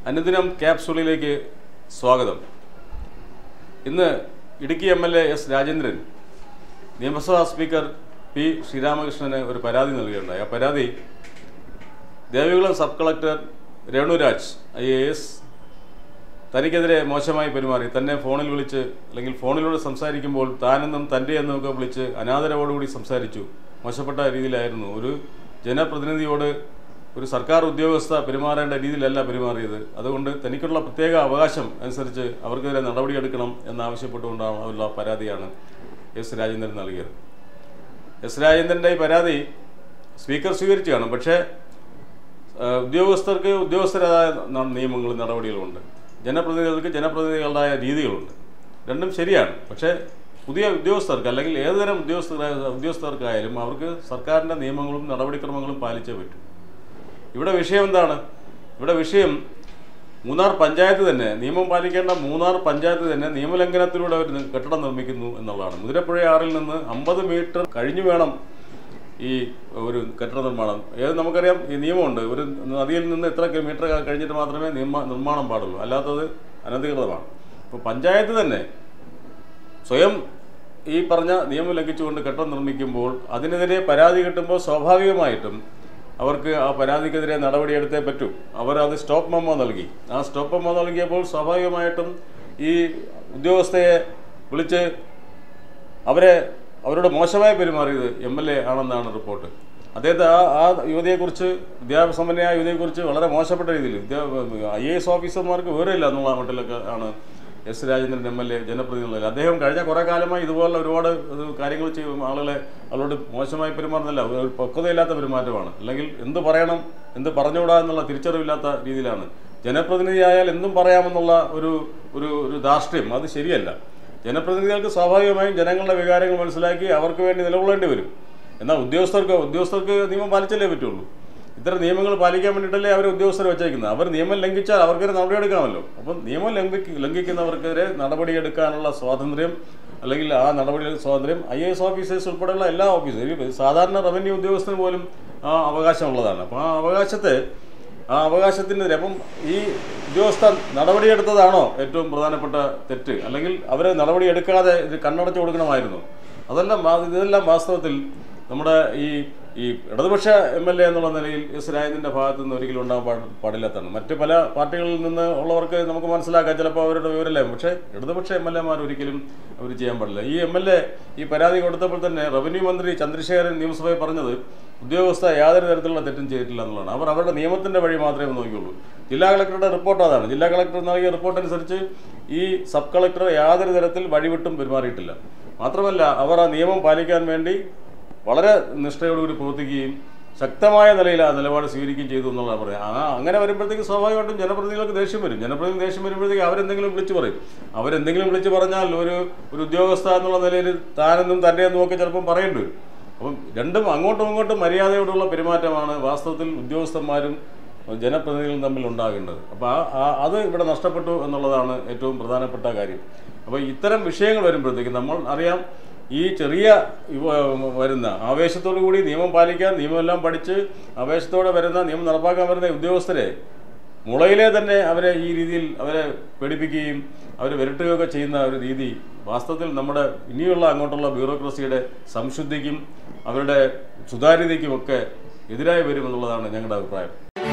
അനുദിനം ക്യാപ്സൂളിലേക്ക് സ്വാഗതം ഇന്ന് Idukki M L A S Rajendran നിയമസഭാ സ്പീക്കർ പി ശ്രീരാമകൃഷ്ണന് ഒരു പരാതി നൽകുകയുണ്ടായി ആ പരാതി Devikulam sub collector Renuraj I A S തനിക്കെതിരെ മോശമായി പെരുമാറി തന്നെ ഫോണിൽ വിളിച്ച് അല്ലെങ്കിൽ ഫോണിലൂടെ സംസാരിക്കുമ്പോൾ താനെന്നും തൻ്റെ എന്നൊക്കെ വിളിച്ച് അനാദരവോടുകൂടി സംസാരിച്ചു മോശപ്പെട്ട രീതിയിലായിരുന്നു ഒരു ജനപ്രതിനിധിയോട് ഒരു സർക്കാർ ഉദ്യോഗസ്ഥ പെരുമാറേണ്ട രീതിയിലല്ല പെരുമാറിയത് അതുകൊണ്ട് തനിക്കുള്ള പ്രത്യേക അവകാശം അനുസരിച്ച് അവർക്കെതിരെ നടപടിയെടുക്കണം എന്നാവശ്യപ്പെട്ടുകൊണ്ടാണ് ഉള്ള പരാതിയാണ് എസ് രാജേന്ദ്രൻ നൽകിയത് എസ് രാജേന്ദ്രൻ്റെ ഈ പരാതി സ്പീക്കർ സ്വീകരിച്ചു കാണും പക്ഷേ ഏഹ് ഉദ്യോഗസ്ഥർക്ക് ഉദ്യോഗസ്ഥരായ ന- നിയമങ്ങളും നടപടികളുമുണ്ട് ജനപ്രതിനിധികൾക്ക് ജനപ്രതിനിധികളുടേതായ രീതികളുണ്ട് രണ്ടും ശരിയാണ് പക്ഷേ പുതിയ ഉദ്യോഗസ്ഥർക്ക് അല്ലെങ്കിൽ ഏതുതരം ഉദ്യോഗസ്ഥ ഉദ്യോഗസ്ഥർക്കായാലും അവർക്ക് സർക്കാരിൻ്റെ നിയമങ്ങളും നടപടിക്രമങ്ങളും പാലിച്ചേ പറ്റൂ ഇവിടെ വിഷയം എന്താണ് ഇവിടെ വിഷയം മൂന്നാർ പഞ്ചായത്ത് തന്നെ നിയമം പാലിക്കേണ്ട മൂന്നാർ പഞ്ചായത്ത് തന്നെ നിയമലംഘനത്തിലൂടെ ഒരു നി- കെട്ടിടം നിർമ്മിക്കുന്നു എന്നുള്ളതാണ് മുതിരപ്പുഴയാറിൽ നിന്ന് അമ്പത് മീറ്റർ കഴിഞ്ഞു വേണം ഈ ഒരു കെട്ടിട നിർമ്മാണം ഏത് നമുക്കറിയാം ഈ നിയമമുണ്ട് ഒരു നദിയിൽ നിന്ന് ഇത്ര മീറ്റർ കഴിഞ്ഞിട്ട് മാത്രമേ നിയമ നിർമ്മാണം പാടുള്ളൂ അല്ലാത്തത് അനധികൃതമാണ് അപ്പോൾ പഞ്ചായത്ത് തന്നെ സ്വയം ഈ പറഞ്ഞ നിയമം ലംഘിച്ചുകൊണ്ട് കെട്ടിടം നിർമ്മിക്കുമ്പോൾ അതിനെതിരെ പരാതി കിട്ടുമ്പോൾ സ്വാഭാവികമായിട്ടും അവർക്ക് ആ പരാതിക്കെതിരെ നടപടിയെടുത്തേ പറ്റൂ അവർ അത് സ്റ്റോപ്പ് മെമ്മോ നൽകി ആ സ്റ്റോപ്പ് മെമ്മോ നൽകിയപ്പോൾ സ്വാഭാവികമായിട്ടും ഈ ഉദ്യോഗസ്ഥയെ വിളിച്ച് അവരെ അവരോട് മോശമായി പെരുമാറിയത് എം എൽ എ ആണെന്നാണ് റിപ്പോർട്ട് അദ്ദേഹത്തെ ആ ആ യുവതിയെക്കുറിച്ച് വിദ്യാസമ്പന്നയായ യുവതിയെക്കുറിച്ച് വളരെ മോശപ്പെട്ട രീതിയിൽ വിദ്യാ ഐ എ എസ് ഓഫീസർമാർക്ക് വിവരമില്ല എന്നുള്ള മട്ടിലൊക്കെ ആണ് S Rajendran M L A ജനപ്രതിനിധികളിൽ അദ്ദേഹം കഴിഞ്ഞ കുറേ കാലമായി ഇതുപോലുള്ള ഒരുപാട് ഇത് കാര്യങ്ങൾ ചെയ്യും ആളുകളെ അവരോട് മോശമായി പെരുമാറുന്നില്ല ഒരു പക്വതയില്ലാത്ത പെരുമാറ്റമാണ് അല്ലെങ്കിൽ എന്ത് പറയണം എന്ത് പറഞ്ഞുകൂടാ എന്നുള്ള തിരിച്ചറിവില്ലാത്ത രീതിയിലാണ് ജനപ്രതിനിധിയായാൽ എന്തും പറയാമെന്നുള്ള ഒരു ഒരു ഒരു ധാർഷ്ട്യം അത് ശരിയല്ല ജനപ്രതിനിധികൾക്ക് സ്വാഭാവികമായും ജനങ്ങളുടെ വികാരങ്ങൾ മനസ്സിലാക്കി അവർക്ക് വേണ്ടി നിലകൊള്ളേണ്ടി വരും എന്നാൽ ഉദ്യോഗസ്ഥർക്ക് ഉദ്യോഗസ്ഥർക്ക് നിയമം പാലിച്ചല്ലേ പറ്റുള്ളൂ ഇത്തരം നിയമങ്ങൾ പാലിക്കാൻ വേണ്ടിയിട്ടല്ലേ അവർ ഉദ്യോഗസ്ഥരെ വെച്ചേക്കുന്നത് അവർ നിയമം ലംഘിച്ചാൽ അവർക്കൊരു നടപടിയെടുക്കാമല്ലോ അപ്പം നിയമം ലംഘിക്ക് ലംഘിക്കുന്നവർക്കെതിരെ നടപടിയെടുക്കാനുള്ള സ്വാതന്ത്ര്യം അല്ലെങ്കിൽ ആ നടപടി സ്വാതന്ത്ര്യം ഐ എ എസ് ഓഫീസേഴ്സ് ഉൾപ്പെടെയുള്ള എല്ലാ ഓഫീസേഴ്സും സാധാരണ റവന്യൂ ഉദ്യോഗസ്ഥന് പോലും ആ അവകാശമുള്ളതാണ് അപ്പോൾ ആ അവകാശത്തെ ആ അവകാശത്തിനെതിരെ അപ്പം ഈ ഉദ്യോഗസ്ഥ നടപടിയെടുത്തതാണോ ഏറ്റവും പ്രധാനപ്പെട്ട തെറ്റ് അല്ലെങ്കിൽ അവർ നടപടിയെടുക്കാതെ ഇത് കണ്ണടച്ചു കൊടുക്കണമായിരുന്നു അതെല്ലാം വാ- ഇതെല്ലാം വാസ്തവത്തിൽ നമ്മുടെ ഈ ഈ ഇടതുപക്ഷ എം എൽ എ എന്നുള്ള നിലയിൽ എസ് രാജേന്ദ്രൻ്റെ ഭാഗത്തു നിന്ന് ഒരിക്കലും ഉണ്ടാകാൻ പാട് പാടില്ലാത്തതാണ് മറ്റ് പല പാർട്ടികളിൽ നിന്ന് ഉള്ളവർക്ക് നമുക്ക് മനസ്സിലാക്കാം ചിലപ്പോൾ അവരുടെ വിവരമില്ല പക്ഷേ ഇടതുപക്ഷ എം എൽ എമാർ ഒരിക്കലും അവർ ചെയ്യാൻ പാടില്ല ഈ എം എൽ എ ഈ പരാതി കൊടുത്തപ്പോൾ തന്നെ റവന്യൂ മന്ത്രി ചന്ദ്രശേഖരൻ നിയമസഭയിൽ പറഞ്ഞത് ഉദ്യോഗസ്ഥ യാതൊരു തരത്തിലുള്ള തെറ്റും ചെയ്തിട്ടില്ല എന്നുള്ളതാണ് അവർ അവരുടെ നിയമത്തിൻ്റെ വഴി മാത്രമേ നോക്കിയുള്ളൂ ജില്ലാ കളക്ടറുടെ റിപ്പോർട്ട് അതാണ് ജില്ലാ കളക്ടർ നൽകിയ റിപ്പോർട്ട് അനുസരിച്ച് ഈ സബ് കളക്ടർ യാതൊരു തരത്തിൽ വഴിവിട്ടും പെരുമാറിയിട്ടില്ല മാത്രമല്ല അവർ ആ നിയമം പാലിക്കാൻ വേണ്ടി വളരെ നിഷ്ഠയോടുകൂടി പ്രവർത്തിക്കുകയും ശക്തമായ നിലയിൽ ആ നിലപാട് സ്വീകരിക്കുകയും ചെയ്തു എന്നുള്ളതാണ് പറയുന്നത് ആ അങ്ങനെ വരുമ്പോഴത്തേക്ക് സ്വാഭാവികമായിട്ടും ജനപ്രതിനിധികൾക്ക് ദേഷ്യം വരും ജനപ്രതിനിധി ദേഷ്യം വരുമ്പോഴത്തേക്ക് അവരെന്തെങ്കിലും വിളിച്ചു പറയും അവരെന്തെങ്കിലും വിളിച്ച് പറഞ്ഞാൽ ഒരു ഒരു ഉദ്യോഗസ്ഥ എന്നുള്ള നിലയിൽ താനെന്നും തൻ്റെ എന്നും ഒക്കെ ചിലപ്പം പറയേണ്ടി വരും അപ്പം രണ്ടും അങ്ങോട്ടും ഇങ്ങോട്ടും മര്യാദയോടുള്ള പെരുമാറ്റമാണ് വാസ്തവത്തിൽ ഉദ്യോഗസ്ഥന്മാരും ജനപ്രതിനിധികളും തമ്മിൽ ഉണ്ടാകേണ്ടത് അപ്പോൾ ആ ആ- അത് ഇവിടെ നഷ്ടപ്പെട്ടു എന്നുള്ളതാണ് ഏറ്റവും പ്രധാനപ്പെട്ട കാര്യം അപ്പോൾ ഇത്തരം വിഷയങ്ങൾ വരുമ്പോഴത്തേക്ക് നമ്മൾ അറിയാം ഈ ചെറിയ ഇവ- വരുന്ന ആവേശത്തോടു കൂടി നിയമം പാലിക്കാൻ നിയമമെല്ലാം പഠിച്ച് ആവേശത്തോടെ വരുന്ന നിയമം നടപ്പാക്കാൻ വരുന്ന ഉദ്യോഗസ്ഥരെ മുളയിലെ തന്നെ അവരെ ഈ രീതിയിൽ അവരെ പേടിപ്പിക്കുകയും അവരെ വിരട്ടുകയൊക്കെ ചെയ്യുന്ന ഒരു രീതി വാസ്തവത്തിൽ നമ്മുടെ ഇനിയുള്ള അങ്ങോട്ടുള്ള ബ്യൂറോക്രസിയുടെ സംശുദ്ധിക്കും അവരുടെ സുതാര്യതയ്ക്കുമൊക്കെ എതിരായി വരുമെന്നുള്ളതാണ് ഞങ്ങളുടെ അഭിപ്രായം